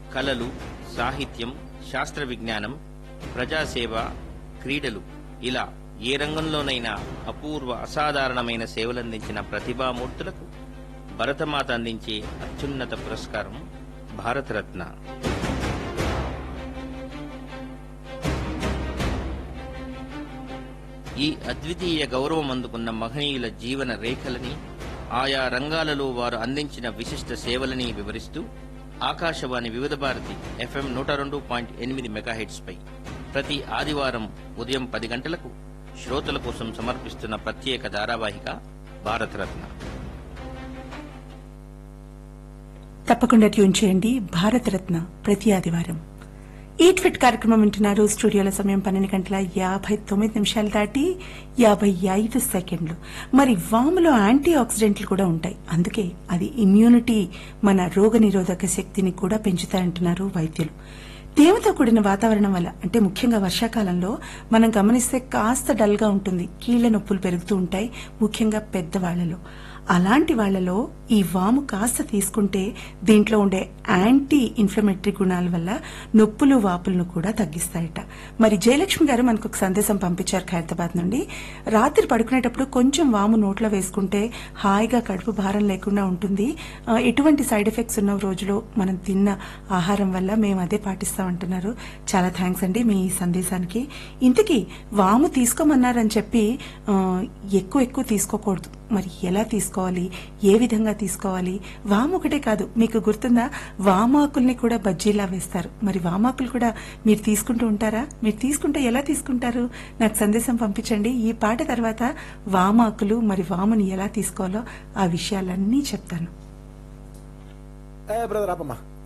కళలు సాహిత్యం శాస్త్ర విజ్ఞానం ప్రజాసేవ క్రీడలు ఇలా ఏ రంగంలోనైనా అపూర్వ అసాధారణమైన సేవలందించిన ప్రతిభామూర్తులకు భరతమాత అందించే అత్యున్నత పురస్కారం భారతరత్న ఈ అద్వితీయ గౌరవం అందుకున్న మహనీయుల జీవన రేఖలని ఆయా రంగాలలో వారు అందించిన విశిష్ట సేవలని వివరిస్తూ ఆకాశవాణి వివిధ భారతి ఎఫ్ఎం నూట రెండు పాయింట్ ఎనిమిది మెగాహెట్స్ పై ప్రతి ఆదివారం ఉదయం పది గంటలకు శ్రోతల కోసం సమర్పిస్తున్న ప్రత్యేక ధారావాహిక భారతరత్న తప్పకుండా ట్యూన్ చేయండి భారతరత్న ప్రతి ఆదివారం ఈ ట్విట్ కార్యక్రమం వింటున్నారు స్టూడియోల సమయం పన్నెండు గంటల యాభై తొమ్మిది నిమిషాలు దాటి యాభై ఐదు సెకండ్లు మరి వాములో యాంటీ ఆక్సిడెంట్లు కూడా ఉంటాయి అందుకే అది ఇమ్యూనిటీ మన రోగ నిరోధక శక్తిని కూడా పెంచుతాయంటున్నారు వైద్యులు తేమతో కూడిన వాతావరణం వల్ల అంటే ముఖ్యంగా వర్షాకాలంలో మనం గమనిస్తే కాస్త డల్ గా ఉంటుంది కీళ్ల నొప్పులు పెరుగుతూ ఉంటాయి ముఖ్యంగా పెద్దవాళ్లలో అలాంటి వాళ్లలో ఈ వాము కాస్త తీసుకుంటే దీంట్లో ఉండే యాంటీ ఇన్ఫ్లమేటరీ గుణాల వల్ల నొప్పులు వాపులను కూడా తగ్గిస్తాయట మరి జయలక్ష్మి గారు మనకు ఒక సందేశం పంపించారు ఖైరతాబాద్ నుండి రాత్రి పడుకునేటప్పుడు కొంచెం వాము నోట్లో వేసుకుంటే హాయిగా కడుపు భారం లేకుండా ఉంటుంది ఆ, ఎటువంటి సైడ్ ఎఫెక్ట్స్ ఉన్న రోజులో మనం తిన్న ఆహారం వల్ల మేము అదే పాటిస్తామంటున్నారు చాలా థ్యాంక్స్ అండి మీ ఈ సందేశానికి ఇంతకీ వాము తీసుకోమన్నారని చెప్పి ఆ, ఎక్కువ ఎక్కువ తీసుకోకూడదు మరి ఎలా తీసుకోవాలి ఏ విధంగా తీసుకోవాలి వాము ఒకటే కాదు మీకు గుర్తుందా వామాకుల్ని కూడా బజ్జీలా వేస్తారు మరి వామాకులు కూడా మీరు తీసుకుంటూ ఉంటారా మీరు తీసుకుంటే ఎలా తీసుకుంటారు నాకు సందేశం పంపించండి ఈ పాట తర్వాత వామాకులు మరి వాముని ఎలా తీసుకోవాలో ఆ విషయాలన్నీ చెప్తాను ఏ బ్రదర్ ఆపమ్మా